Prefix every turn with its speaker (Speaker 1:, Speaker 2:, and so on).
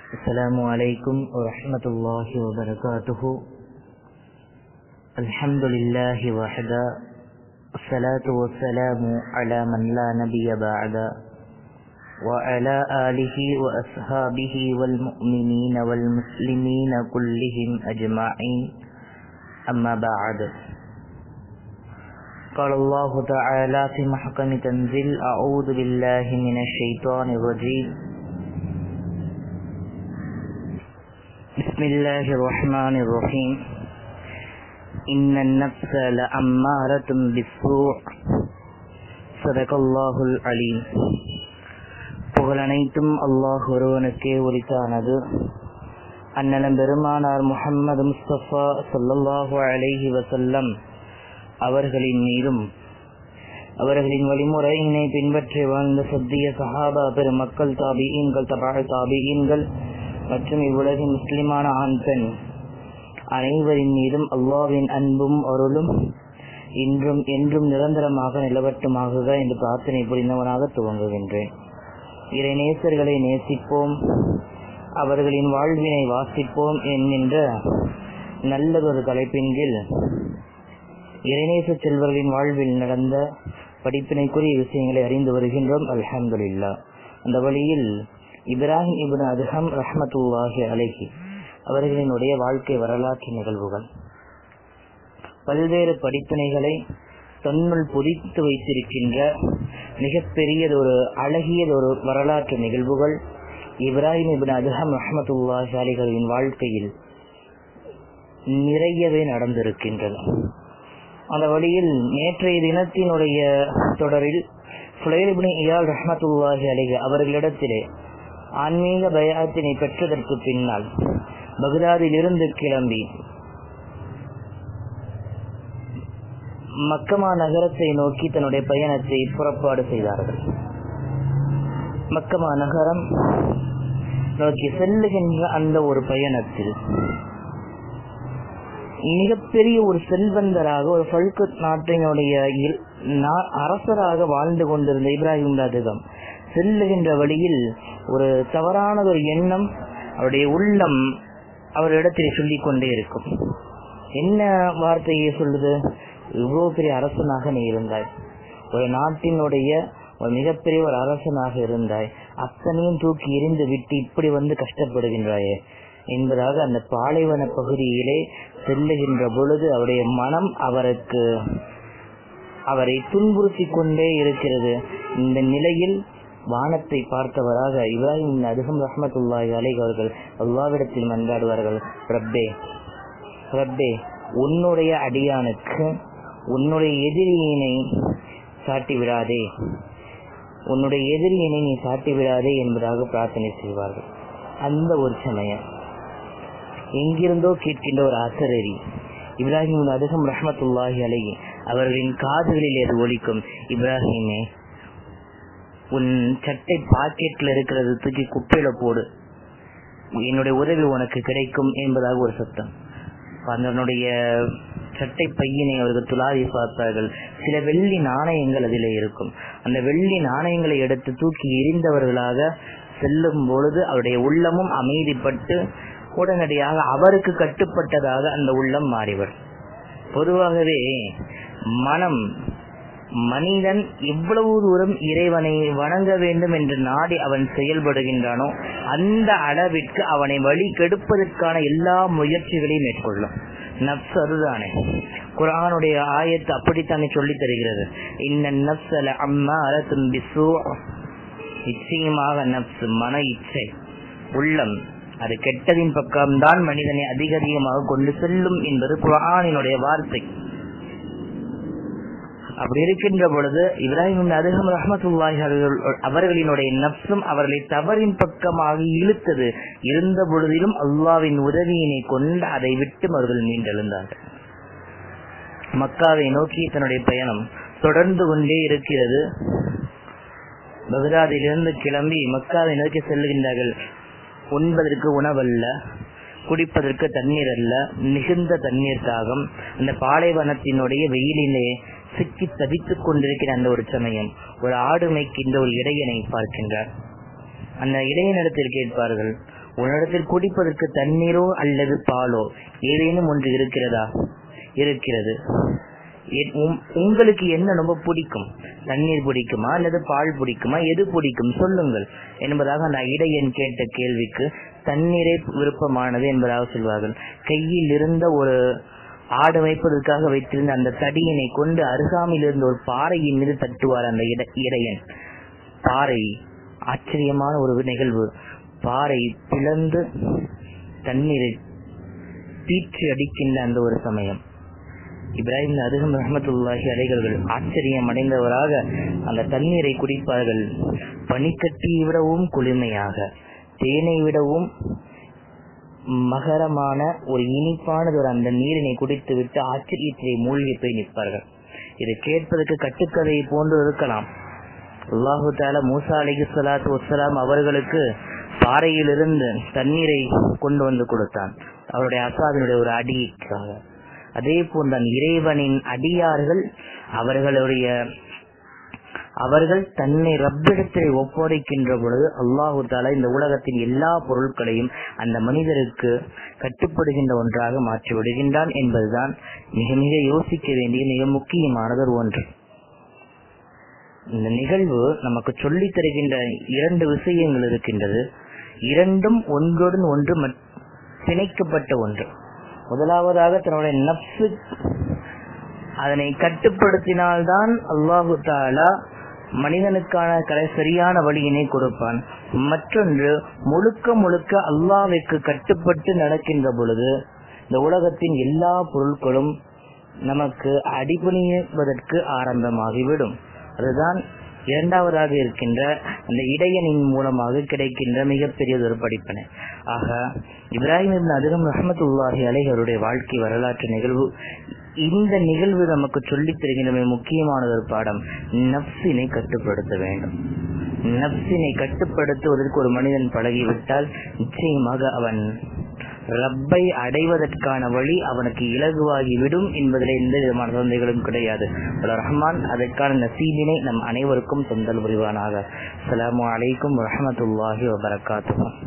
Speaker 1: السلام عليكم ورحمة الله وبركاته الحمد لله وحدا الصلاة والسلام على من لا نبي بعد وعلى آله وأصحابه والمؤمنين والمسلمين كلهم أجمعين أما بعد قال الله تعالى في محكم تنزيل أعوذ بالله من الشيطان الرجيم بسم الله الرحمن الرحيم إن النفس لأمارة بالسوء صدق الله العليم புகழனைத்தும் அல்லாஹ் ஒருவனுக்கே உரித்தானது அண்ணலம் பெருமானார் முஹம்மது முஸ்தபா சொல்லல்லாஹு அலைஹி வசல்லம் அவர்களின் மீதும் அவர்களின் வழிமுறையினை பின்பற்றி வாழ்ந்த சத்திய சஹாபா பெருமக்கள் தாபியீன்கள் தபாழ் தாபியீன்கள் மற்றும் இவ்வுலகின் முஸ்லிமான ஆண் பெண் அனைவரின் மீதும் அல்லாவின் அன்பும் அருளும் இன்றும் என்றும் நிரந்தரமாக நிலவட்டுமாக என்று பிரார்த்தனை புரிந்தவனாக துவங்குகின்றேன் இறை நேசர்களை நேசிப்போம் அவர்களின் வாழ்வினை வாசிப்போம் என்கின்ற நல்லதொரு தலைப்பின் கீழ் இறைநேச செல்வர்களின் வாழ்வில் நடந்த படிப்பினைக்குரிய விஷயங்களை அறிந்து வருகின்றோம் அல்ஹம்துலில்லா அந்த வழியில் இப்ராஹிம் இபின் அதுஹம் ரஹமத்துல்லாஹி அலைஹி அவர்களினுடைய வாழ்க்கை வரலாற்று நிகழ்வுகள் பல்வேறு படிப்பினைகளை தன்னுள் பொதித்து வைத்திருக்கின்ற மிகப்பெரியதொரு அழகியதொரு வரலாற்று நிகழ்வுகள் இப்ராஹிம் இபின் அதுஹம் ரஹமத்துல்லாஹி அலிகளின் வாழ்க்கையில் நிறையவே நடந்திருக்கின்றன அந்த வழியில் நேற்றைய தினத்தினுடைய தொடரில் சுலைபின் இயால் ரஹமத்துல்லாஹி அலிக அவர்களிடத்திலே ஆன்மீக பயாத்தினை பெற்றதற்கு பின்னால் பக்தாதிலிருந்து கிளம்பி மக்கமா நகரத்தை நோக்கி தன்னுடைய பயணத்தை புறப்பாடு செய்தார்கள் மக்கமா நகரம் நோக்கி செல்லுகின்ற அந்த ஒரு பயணத்தில் மிகப்பெரிய ஒரு செல்வந்தராக ஒரு பல்கத் நாட்டினுடைய அரசராக வாழ்ந்து கொண்டிருந்த இப்ராஹிம் ராஜகம் செல்லுகின்ற வழியில் ஒரு தவறான ஒரு எண்ணம் அவருடைய உள்ளம் அவரிடத்தில் சொல்லிக் கொண்டே இருக்கும் என்ன வார்த்தையை சொல்லுது இவ்வளவு பெரிய அரசனாக நீ இருந்தாய் ஒரு நாட்டினுடைய ஒரு மிகப்பெரிய ஒரு அரசனாக இருந்தாய் அத்தனையும் தூக்கி எரிந்து விட்டு இப்படி வந்து கஷ்டப்படுகின்றாயே என்பதாக அந்த பாலைவன பகுதியிலே செல்லுகின்ற பொழுது அவருடைய மனம் அவருக்கு அவரை துன்புறுத்தி கொண்டே இருக்கிறது இந்த நிலையில் வானத்தை பார்த்தவராக இப்ராஹிம் அதுகம் ரஹமத்துல்லாஹி அலைக் அவர்கள் அல்லாவிடத்தில் மன்றாடுவார்கள் ரப்பே ரப்பே உன்னுடைய அடியானுக்கு உன்னுடைய எதிரியினை சாட்டி விடாதே உன்னுடைய எதிரியினை நீ சாட்டி விடாதே என்பதாக பிரார்த்தனை செய்வார்கள் அந்த ஒரு சமயம் எங்கிருந்தோ கேட்கின்ற ஒரு அசரறி இப்ராஹிம் அதுகம் ரஹமத்துல்லாஹி அலைகி அவர்களின் காதுகளில் அது ஒலிக்கும் இப்ராஹிமே உன் சட்டை பாக்கெட்ல இருக்கிறது தூக்கி குப்பையில போடு என்னுடைய உதவி உனக்கு கிடைக்கும் என்பதாக ஒரு சத்தம் அதனுடைய சட்டை பையினை அவர்கள் துளாவி பார்த்தார்கள் சில வெள்ளி நாணயங்கள் அதிலே இருக்கும் அந்த வெள்ளி நாணயங்களை எடுத்து தூக்கி எரிந்தவர்களாக செல்லும் பொழுது அவருடைய உள்ளமும் அமைதிப்பட்டு உடனடியாக அவருக்கு கட்டுப்பட்டதாக அந்த உள்ளம் மாறிவிடும் பொதுவாகவே மனம் மனிதன் எவ்வளவு தூரம் இறைவனை வணங்க வேண்டும் என்று நாடி அவன் செயல்படுகின்றானோ அந்த அளவிற்கு அவனை வழி கெடுப்பதற்கான எல்லா முயற்சிகளையும் மேற்கொள்ளும் நப்ஸ் அதுதானே குரானுடைய ஆயத்து அப்படித்தானே சொல்லி தருகிறது இந்த நப்சல அம்மா அரசும் நிச்சயமாக நப்ஸ் மன இச்சை உள்ளம் அது கெட்டதின் பக்கம்தான் மனிதனை அதிக அதிகமாக கொண்டு செல்லும் என்பது குரானினுடைய வார்த்தை அப்படி இருக்கின்ற பொழுது இப்ராஹிம் அதிகம் ரஹமத்துல்லாஹி அவர்களினுடைய நப்சும் அவர்களை தவறின் பக்கமாக இழுத்தது இருந்த பொழுதிலும் அல்லாவின் உதவியினை கொண்டு அதை விட்டு அவர்கள் மீண்டெழுந்தார்கள் மக்காவை நோக்கி தன்னுடைய பயணம் தொடர்ந்து கொண்டே இருக்கிறது பகதாதிலிருந்து கிளம்பி மக்காவை நோக்கி செல்லுகின்றார்கள் உண்பதற்கு உணவல்ல குடிப்பதற்கு தண்ணீர் அல்ல மிகுந்த தண்ணீர் தாகம் அந்த பாலைவனத்தினுடைய வெயிலிலே சிக்கி தவித்துக் கொண்டிருக்கிற அந்த ஒரு சமயம் ஒரு ஆடு மேய்க்கின்ற ஒரு இடையனை பார்க்கின்றார் அந்த இடையனிடத்தில் கேட்பார்கள் உன்னிடத்தில் குடிப்பதற்கு தண்ணீரோ அல்லது பாலோ ஏதேனும் ஒன்று இருக்கிறதா இருக்கிறது எ- உம்- உங்களுக்கு என்ன ரொம்ப பிடிக்கும் தண்ணீர் பிடிக்குமா அல்லது பால் பிடிக்குமா எது பிடிக்கும் சொல்லுங்கள் என்பதாக அந்த இடையன் கேட்ட கேள்விக்கு தண்ணீரே விருப்பமானது என்பதாக சொல்வார்கள் கையில் இருந்த ஒரு ஆடு வைப்பதற்காக வைத்திருந்த அந்த தடியினை கொண்டு அருகாமையில் இருந்த ஒரு பாறையின் மீது தட்டுவார் அந்த இட- இடையன் பாறை ஆச்சரியமான ஒரு நிகழ்வு பாறை பிளந்து தண்ணீரை பீற்றி அடிக்கின்ற அந்த ஒரு சமயம் இப்ராஹிம் அதுகம் ரஹமத்துல்லாஹி அலைகள் ஆச்சரியம் அடைந்தவராக அந்த தண்ணீரை குடிப்பார்கள் பனிக்கட்டியை விடவும் குளுமையாக தேனை விடவும் மகரமான ஒரு இனிப்பானது ஒரு அந்த நீரினை குடித்துவிட்டு ஆச்சரியத்திலே மூழ்கி போய் நிற்பார்கள் இது கேட்பதற்கு கட்டுக்கதையை போன்று இருக்கலாம் அல்லாஹு தாலா மூசா அலிகு சலாத்து வசலாம் அவர்களுக்கு பாறையிலிருந்து தண்ணீரை கொண்டு வந்து கொடுத்தான் அவருடைய அசாதினுடைய ஒரு அடிக்காக அதே போன்றான் இறைவனின் அடியார்கள் அவர்களுடைய அவர்கள் தன்னை ரப்பிடத்தில் ஒப்படைக்கின்ற பொழுது அல்லாஹு தாலா இந்த உலகத்தின் எல்லா பொருட்களையும் அந்த மனிதருக்கு கட்டுப்படுகின்ற ஒன்றாக மாற்றி விடுகின்றான் என்பதுதான் மிக மிக யோசிக்க வேண்டிய மிக முக்கியமானது ஒரு ஒன்று இந்த நிகழ்வு நமக்கு சொல்லித் தருகின்ற இரண்டு விஷயங்கள் இருக்கின்றது இரண்டும் ஒன்றுடன் ஒன்று மட்- பிணைக்கப்பட்ட ஒன்று முதலாவதாக தன்னுடைய நப்சு அதனை கட்டுப்படுத்தினால்தான் அல்லாஹு தாலா மனிதனுக்கான கலை சரியான வழியினை கொடுப்பான் மற்றொன்று முழுக்க முழுக்க அல்லாஹ்விற்கு கட்டுப்பட்டு நடக்கின்ற பொழுது இந்த உலகத்தின் எல்லா பொருட்களும் நமக்கு அடிபணிவதற்கு ஆரம்பமாகிவிடும் அதுதான் இரண்டாவதாக இருக்கின்ற அந்த இடையனின் மூலமாக கிடைக்கின்ற மிகப்பெரியதொரு படிப்பினை ஆக இப்ராஹிம் இப்னு அதிகம் ரஹமத்துல்லாஹி அலைஹி அவருடைய வாழ்க்கை வரலாற்று நிகழ்வு இந்த நிகழ்வு நமக்கு சொல்லித் தருகின்ற மிக முக்கியமான ஒரு பாடம் நப்சினை கட்டுப்படுத்த வேண்டும் நப்சினை கட்டுப்படுத்துவதற்கு ஒரு மனிதன் பழகிவிட்டால் நிச்சயமாக அவன் ரப்பை அடைவதற்கான வழி அவனுக்கு இலகுவாகிவிடும் என்பதில் எந்த விதமான சந்தைகளும் கிடையாது வல்ல ரஹ்மான் அதற்கான நசீபினை நம் அனைவருக்கும் சொந்தல் புரிவானாக அஸ்ஸலாமு அலைக்கும் வரஹ்மத்துல்லாஹி வபரகாத்துஹு